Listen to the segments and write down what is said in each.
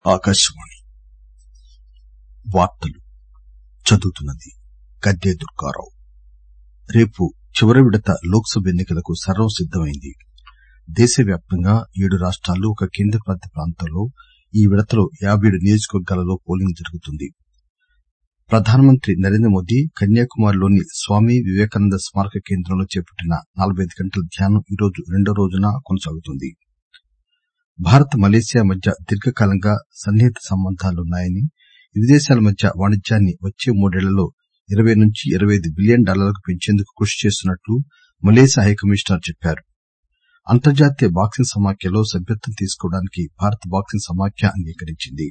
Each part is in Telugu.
ఆకాశవాణి వార్తలు చదువుతున్నది గద్దె దుర్గారావు రేపు చివరి విడత లోక్ సభ ఎన్ని కలకు సర్వం సిద్దమైంది దేశవ్యాప్తంగా ఏడు రాష్టాలు ఒక కేంద్రపాలిత ప్రాంతంలో ఈ విడతలో యాబై ఏడు నియోజకవర్గాలలో పోలింగ్ జరుగుతుంది ప్రధానమంత్రి నరేంద్రమోదీ కన్యాకుమారిలోని స్వామి వివేకానంద స్మారక కేంద్రంలో చేపట్టిన నలబై ఐదు గంటల ధ్యానం ఈరోజు రెండో రోజున కొనసాగుతుంది భారత్ మలేసియా మధ్య దీర్ఘకాలంగా సన్నిహిత సంబంధాలున్నాయని ఇరు దేశాల మధ్య వాణిజ్యాన్ని వచ్చే మూడేళ్లలో ఇరవై నుంచి ఇరవై ఐదు బిలియన్ డాలర్లకు పెంచేందుకు కృషి చేస్తున్నట్లు మలేసియా హైకమిషనర్ చెప్పారు అంతర్జాతీయ బాక్సింగ్ సమాఖ్యలో సభ్యత్వం తీసుకోవడానికి భారత బాక్సింగ్ సమాఖ్య అంగీకరించింది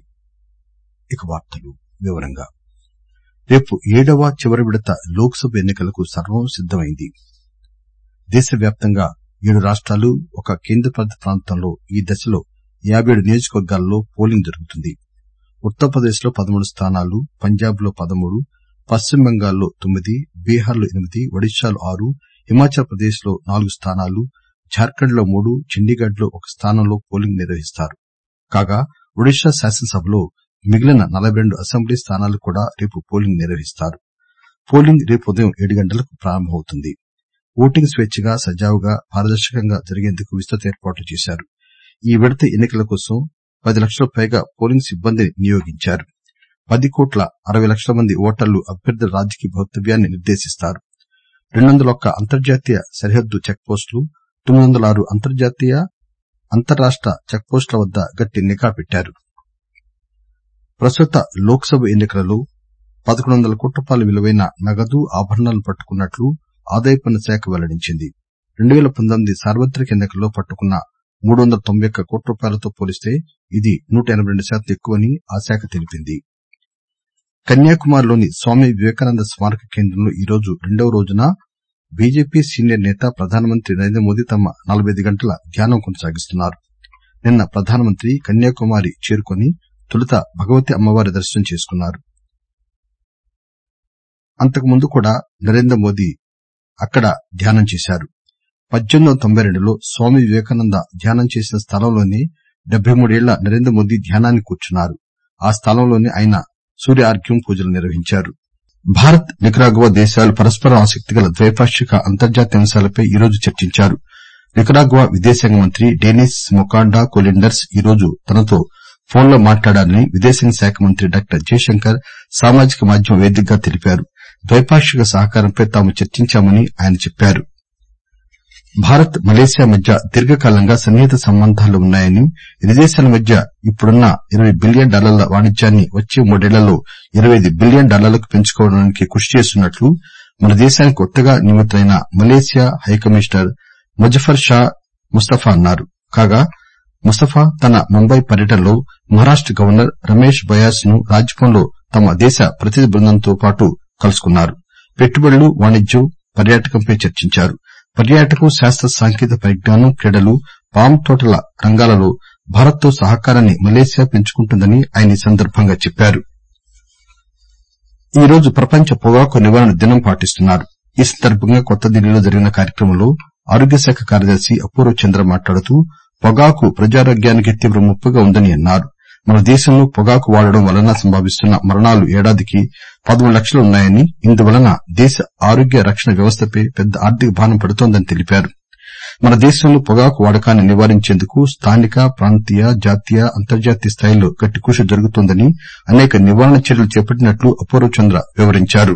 రేపు ఏడవ చివరి విడత లోక్ సభ ఎన్ని కలకు సర్వం సిద్దమైంది దేశవ్యాప్తంగా ఏడు రాష్టాలు ఒక కేంద్రపాలిత ప్రాంతంలో ఈ దశలో యాబై ఏడు నియోజకవర్గాలలో పోలింగ్ జరుగుతుంది ఉత్తరప్రదేశ్ లో పదమూడు స్థానాలు పంజాబ్ లో పదమూడు పశ్చిమ బెంగాల్ లో తొమ్మిది బీహార్ లో ఎనిమిది ఒడిశాలో ఆరు హిమాచల్ ప్రదేశ్ లో నాలుగు స్థానాలు జార్ఖండ్ లో మూడు చండీగఢ్ లో ఒక స్థానంలో పోలింగ్ నిర్వహిస్తారు కాగా ఒడిశా శాసనసభలో మిగిలిన నలబై రెండు అసెంబ్లీ స్థానాలకు కూడా రేపు పోలింగ్ నిర్వహిస్తారు పోలింగ్ రేపు ఉదయం ఏడు గంటలకు ప్రారంభమవుతుంది ఓటింగ్ స్వేచ్చగా సజావుగా పారదర్శకంగా జరిగేందుకు విస్తృత ఏర్పాట్లు చేశారు ఈ విడత ఎన్ని కల కోసం పది లక్షలకు పైగా పోలింగ్ సిబ్బందిని నియోగించారు పది కోట్ల అరవై లక్షల మంది ఓటర్లు అభ్యర్థుల రాజకీయ భవితవ్యాన్ని నిర్దేశిస్తారు రెండు వందల ఒక్క అంతర్జాతీయ సరిహద్దు చెక్ పోస్టులు తొమ్మిది వందల ఆరు అంతర్జాతీయ అంతర్రాష్ట చెక్ పోస్టుల వద్ద గట్టి నిఘా పెట్టారు ప్రస్తుత లోక్ సభ ఎన్ని కలలో పదకొండు వందల కోట్ల రూపాయల విలువైన నగదు ఆభరణాలను పట్టుకున్నట్లు ఆదాయపన్ను శాఖ వెల్లడించింది రెండు పేల పంతొమ్మిది సార్వత్రిక ఎన్ని కల్లో పట్టుకున్న మూడు వందల తొంభై ఒక్క కోట్ల రూపాయలతో పోలిస్తే ఇది నూట ఎనబై రెండు శాతం ఎక్కువని ఆ శాఖ తెలిపింది కన్యాకుమారిలోని స్వామి వివేకానంద స్మారక కేంద్రంలో ఈరోజు రెండవ రోజున బీజేపీ సీనియర్ నేత ప్రధానమంత్రి నరేంద్రమోదీ తమ నలబై ఐదు గంటల ధ్యానం కొనసాగిస్తున్నారు నిన్న ప్రధానమంత్రి కన్యాకుమారి చేరుకుని తొలుత భగవతి అమ్మవారి దర్శనం చేసుకున్నారు అంతకుముందు కూడా నరేంద్రమోదీ అక్కడ ధ్యానం చేశారు పద్దెనిమిది వందల తొంభై రెండులో స్వామి వివేకానంద ధ్యానం చేసిన స్థలంలోనే డెబ్బై మూడేళ్ల నరేంద్రమోదీ ధ్యానానికి కూర్చున్నారు ఆ స్థలంలోనే ఆయన సూర్య ఆర్ఘ్యం పూజలు నిర్వహించారు భారత్ నికరాగువా దేశాలు పరస్పరం ఆసక్తిగల ద్వైపాక్షిక అంతర్జాతీయ అంశాలపై ఈరోజు చర్చించారు నికరాగువా విదేశాంగ మంత్రి డెనిస్ మొకాండా కొలిండర్స్ ఈరోజు తనతో ఫోన్లో మాట్లాడారని విదేశాంగ శాఖ మంత్రి డాక్టర్ జయశంకర్ సామాజిక మాధ్యమ వేదికగా తెలిపారు ద్వైపాక్షిక సహకారంపై తాము చర్చించామని ఆయన చెప్పారు భారత్ మలేసియా మధ్య దీర్ఘకాలంగా సన్నిహిత సంబంధాలు ఉన్నాయని ఇరు దేశాల మధ్య ఇప్పుడున్న ఇరవై బిలియన్ డాలర్ల వాణిజ్యాన్ని వచ్చే మూడేళ్లలో ఇరవై ఐదు బిలియన్ డాలర్లకు పెంచుకోవడానికి కృషి చేస్తున్నట్లు మన దేశానికి కొత్తగా నియమితులైన Malaysia high commissioner Muzaffar Shah Mustafa అన్నారు కాగా ముస్తఫా తన ముంబై పర్యటనలో మహారాష్ట గవర్నర్ రమేష్ బయాస్ ను రాజ్భవన్ లో తమ దేశ ప్రతినిధి బృందంతో పాటు కలుసుకున్నారు పెట్టుబడులు వాణిజ్యం పర్యాటకంపై చర్చించారు పర్యాటకం శాస్త సాంకేతిక పరిజ్ఞానం క్రీడలు పామ్ తోటల రంగాలలో భారత్ తో సహకారాన్ని మలేసియా పెంచుకుంటుందని ఆయన ఈ సందర్బంగా చెప్పారు ఈరోజు ప్రపంచ పొగాకు నివారణ దినం పాటిస్తున్నారు ఈ సందర్బంగా కొత్త ఢిల్లీలో జరిగిన కార్యక్రమంలో ఆరోగ్య శాఖ కార్యదర్శి అపూర్వ చంద్ర మాట్లాడుతూ పొగాకు ప్రజారోగ్యానికి తీవ్ర ముప్పుగా ఉందని అన్నారు మన దేశంలో పొగాకు వాడడం వలన సంభవిస్తున్న మరణాలు ఏడాదికి పదమూడు లక్షలు ఉన్నాయని ఇందువలన దేశ ఆరోగ్య రక్షణ వ్యవస్థపై పెద్ద ఆర్థిక భారం పడుతోందని తెలిపారు మన దేశంలో పొగాకు వాడకాన్ని నివారించేందుకు స్థానిక ప్రాంతీయ జాతీయ అంతర్జాతీయ స్థాయిలో గట్టి కృషి జరుగుతోందని అనేక నివారణ చర్యలు చేపట్టినట్లు అపూర్వ చంద్ర వివరించారు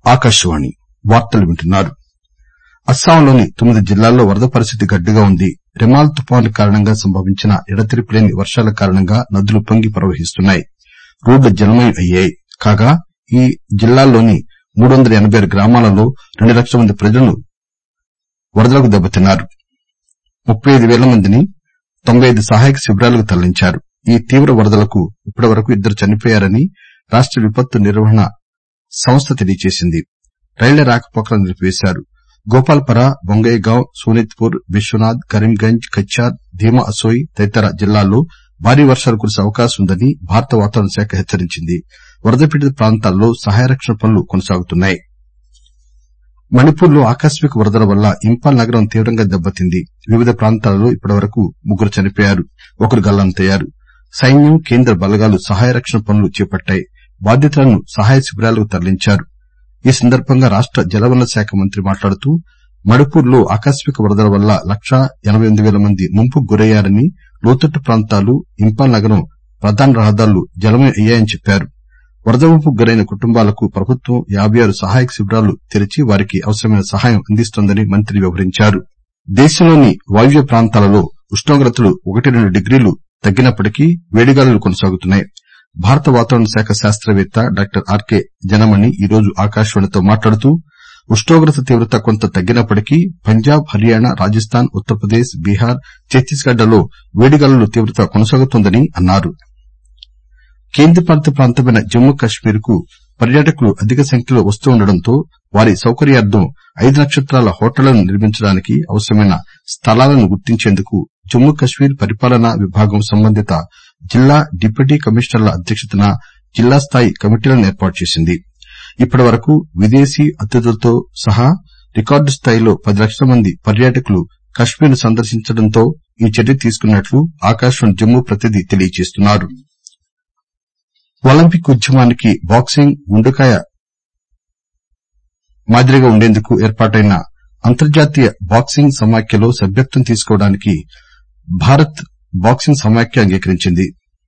అస్సాంలోని తొమ్మిది జిల్లాల్లో వరద పరిస్థితి గడ్డుగా ఉంది రెమాల్ తుపాను కారణంగా సంభవించిన ఎడతెరిపిలేని వర్షాల కారణంగా నదులు పొంగి ప్రవహిస్తున్నాయి రోడ్లు జలమయం అయ్యాయి కాగా ఈ జిల్లాల్లోని మూడు వందల ఎనబై ఆరు గ్రామాలలో రెండు లక్షల మంది ప్రజలు వరదలకు దెబ్బతిన్నారు ముప్పై ఐదు పేల మందిని తొంభై ఐదు సహాయక శిబిరాలకు తరలించారు ఈ తీవ్ర వరదలకు ఇప్పటివరకు ఇద్దరు చనిపోయారని రాష్ట విపత్తు నిర్వహణ సంస్థ తెలియజేసింది రైళ్ల రాకపోకలను నిలిపివేశారు గోపాల్పర బొంగయిగావ్ సోనిత్పూర్ బిశ్వనాథ్ కరీంగంజ్ కచ్చార్ ధీమా అసోయ్ తదితర జిల్లాల్లో భారీ వర్షాలు కురిసే అవకాశం ఉందని భారత వాతావరణ శాఖ హెచ్చరించింది వరద పీడిత ప్రాంతాల్లో సహాయ రక్షణ పనులు కొనసాగుతున్నాయి మణిపూర్ లో ఆకస్మిక వరదల వల్ల ఇంపాల్ నగరం తీవ్రంగా దెబ్బతింది వివిధ ప్రాంతాలలో ఇప్పటివరకు ముగ్గురు చనిపోయారు ఒకరు గల్లంతయ్యారు సైన్యం కేంద్ర బలగాలు సహాయ రక్షణ పనులు చేపట్టాయి బాధితులను సహాయ శిబిరాలకు తరలించారు ఈ సందర్బంగా రాష్ట జలవనరుల శాఖ మంత్రి మాట్లాడుతూ మణిపూర్ లో ఆకస్మిక వరదల వల్ల లక్షా ఎనబై ఎనిమిది పేల మంది ముంపుకు గురయ్యారని లోతట్టు ప్రాంతాలు ఇంపాల్ నగరం ప్రధాన రహదారులు జలమయం అయ్యాయని చెప్పారు వరద ముంపుకు గురైన కుటుంబాలకు ప్రభుత్వం యాబై ఆరు సహాయక శిబిరాలు తెరిచి వారికి అవసరమైన సహాయం అందిస్తోందని మంత్రి వివరించారు దేశంలోని వాయువ్య ప్రాంతాలలో ఉష్ణోగ్రతలు ఒకటి రెండు డిగ్రీలు తగ్గినప్పటికీ వేడిగాలులు కొనసాగుతున్నాయి భారత వాతావరణ శాఖ శాస్త్రవేత్త డాక్టర్ ఆర్కే జనమణి ఈరోజు ఆకాశవాణితో మాట్లాడుతూ ఉష్ణోగ్రత తీవ్రత కొంత తగ్గినప్పటికీ పంజాబ్ హర్యానా రాజస్థాన్ ఉత్తరప్రదేశ్ బీహార్ ఛత్తీస్ గఢ్ లలో వేడిగాలుల తీవ్రత కొనసాగుతోందని అన్నారు కేంద్రపాలిత ప్రాంతమైన జమ్మూ కశ్మీర్ కు పర్యాటకులు అధిక సంఖ్యలో వస్తుండటంతో వారి సౌకర్యార్థం ఐదు నక్షత్రాల హోటళ్లను నిర్మించడానికి అవసరమైన స్థలాలను గుర్తించేందుకు జమ్మూ కశ్మీర్ పరిపాలనా విభాగం సంబంధిత జిల్లా డిప్యూటీ కమిషనర్ల అధ్యక్షతన జిల్లా స్థాయి కమిటీలను ఏర్పాటు చేసింది ఇప్పటి వరకు విదేశీ అతిథులతో సహా రికార్డు స్థాయిలో పది లక్షల మంది పర్యాటకులు కశ్మీర్ ను సందర్శించడంతో ఈ చర్య తీసుకున్నట్లు ఆకాశవాణి జమ్మూ ప్రతినిధి తెలియజేస్తున్నారు ఒలింపిక్ ఉద్యమానికి బాక్సింగ్ గుండెకాయ మాదిరిగా ఉండేందుకు ఏర్పాటైన అంతర్జాతీయ బాక్సింగ్ సమాఖ్యలో సభ్యత్వం తీసుకోవడానికి భారత్ బాక్సింగ్ సమాఖ్య అంగీకరించింది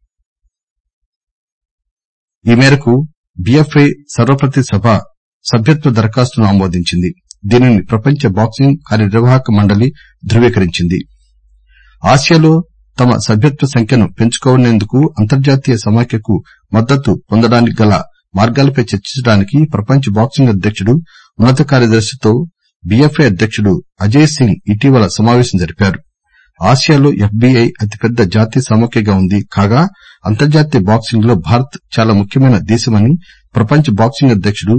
ఈ మేరకు బీఎఫ్ఐ సర్వప్రతినిధి సభ సభ్యత్వ దరఖాస్తును ఆమోదించింది దీనిని ప్రపంచ బాక్సింగ్ కార్యనిర్వాహక మండలి ధృవీకరించింది ఆసియాలో తమ సభ్యత్వ సంఖ్యను పెంచుకునేందుకు అంతర్జాతీయ సమాఖ్యకు మద్దతు పొందడానికి గల మార్గాలపై చర్చించడానికి ప్రపంచ బాక్సింగ్ అధ్యకుడు ఉన్నత కార్యదర్శితో బీఎఫ్ఐ అధ్యకుడు అజయ్ సింగ్ ఇటీవల సమావేశం జరిపారు ఆసియాలో ఎఫ్బీఐ అతిపెద్ద జాతీయ సమాఖ్యగా ఉంది కాగా అంతర్జాతీయ బాక్సింగ్ లో భారత్ చాలా ముఖ్యమైన దేశమని ప్రపంచ బాక్సింగ్ అధ్యకుడు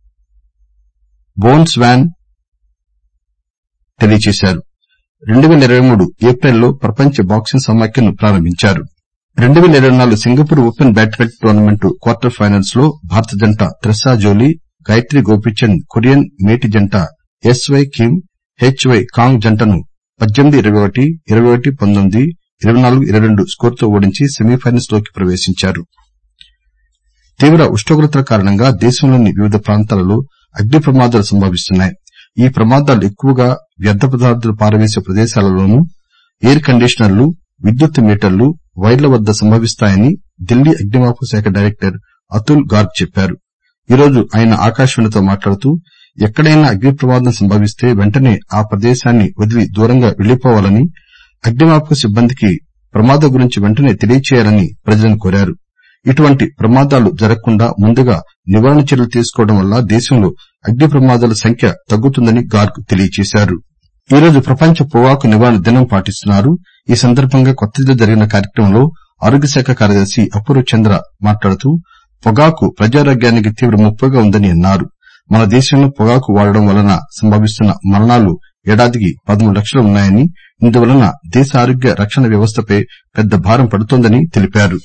బోన్ స్వాన్ తెలియజేశారు 2023 ఏప్రిల్లో ప్రపంచ బాక్సింగ్ సమాఖ్యను ప్రారంభించారు 2024 Singapore open badminton tournament quarter finals లో భారత జంట త్రిషా జోలీ గాయత్రి గోపీచంద్ కొరియన్ మేటి జంట S Y Kim H Y Kong జంటను 18 21 21 19 24 22 స్కోరుతో ఓడించి సెమీఫైనల్స్ లోకి ప్రవేశించారు తీవ్ర ఉష్ణోగ్రతల కారణంగా దేశంలోని వివిధ ప్రాంతాలలో అగ్ని ప్రమాదాలు సంభవిస్తున్నాయి ఈ ప్రమాదాలు ఎక్కువగా వ్యర్థ పదార్థాలు పారవేసే ప్రదేశాలలోనూ ఎయిర్ కండీషనర్లు విద్యుత్ మీటర్లు వైర్ల వద్ద సంభవిస్తాయని ఢిల్లీ అగ్నిమాపక శాఖ డైరెక్టర్ అతుల్ గార్గ్ చెప్పారు ఈరోజు ఆయన ఆకాశవాణితో మాట్లాడుతూ ఎక్కడైనా అగ్ని ప్రమాదం సంభవిస్తే వెంటనే ఆ ప్రదేశాన్ని వదిలి దూరంగా వెళ్లిపోవాలని అగ్నిమాపక సిబ్బందికి ప్రమాదం గురించి వెంటనే తెలియచేయాలని ప్రజలను కోరారు ఇటువంటి ప్రమాదాలు జరగకుండా ముందుగా నివారణ చర్యలు తీసుకోవడం వల్ల దేశంలో అగ్ని ప్రమాదాల సంఖ్య తగ్గుతుందని గార్గ్ తెలియజేశారు ఈరోజు ప్రపంచ పొగాకు నివారణ దినం పాటిస్తున్నారు ఈ సందర్బంగా కొత్తదిల్లీలో జరిగిన కార్యక్రమంలో ఆరోగ్య శాఖ కార్యదర్శి అపూర్వ చంద్ర మాట్లాడుతూ పొగాకు ప్రజారోగ్యానికి తీవ్ర ముప్పుగా ఉందని అన్నారు మన దేశంలో పొగాకు వాడడం వలన సంభవిస్తున్న మరణాలు ఏడాదికి పదమూడు లక్షలు ఉన్నాయని ఇందువలన దేశ ఆరోగ్య రక్షణ వ్యవస్థపై పెద్ద భారం పడుతోందని తెలిపారు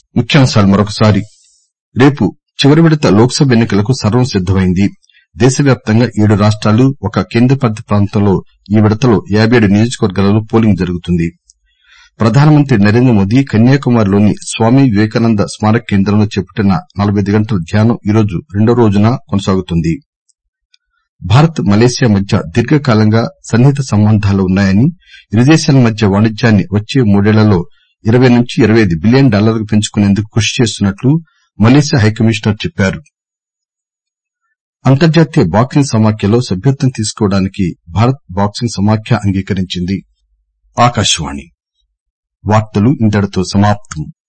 రేపు చివరి విడత లోక్ సభ ఎన్ని కలకు సర్వం సిద్దమైంది దేశవ్యాప్తంగా ఏడు రాష్టాలు ఒక కేంద్రపాలిత ప్రాంతంలో ఈ విడతలో యాబై ఏడు నియోజకవర్గాలలో పోలింగ్ జరుగుతుంది ప్రధానమంత్రి నరేంద్ర మోదీ కన్యాకుమారిలోని స్వామి వివేకానంద స్మారక కేంద్రంలో చేపట్టిన నలబై ఐదు గంటల ధ్యానం ఈరోజు రెండో రోజున కొనసాగుతుంది భారత్ మలేసియా మధ్య దీర్ఘకాలంగా సన్నిహిత సంబంధాలు ఉన్నాయని ఇరు దేశాల మధ్య వాణిజ్యాన్ని వచ్చే మూడేళ్లలో ఇరవై నుంచి ఇరవై ఐదు బిలియన్ డాలర్లకు పెంచుకునేందుకు కృషి చేస్తున్నట్లు మలేసియా హైకమిషనర్ చెప్పారు అంతర్జాతీయ బాక్సింగ్ సమాఖ్యలో సభ్యత్వం తీసుకోవడానికి భారత్ బాక్సింగ్ సమాఖ్య అంగీకరించింది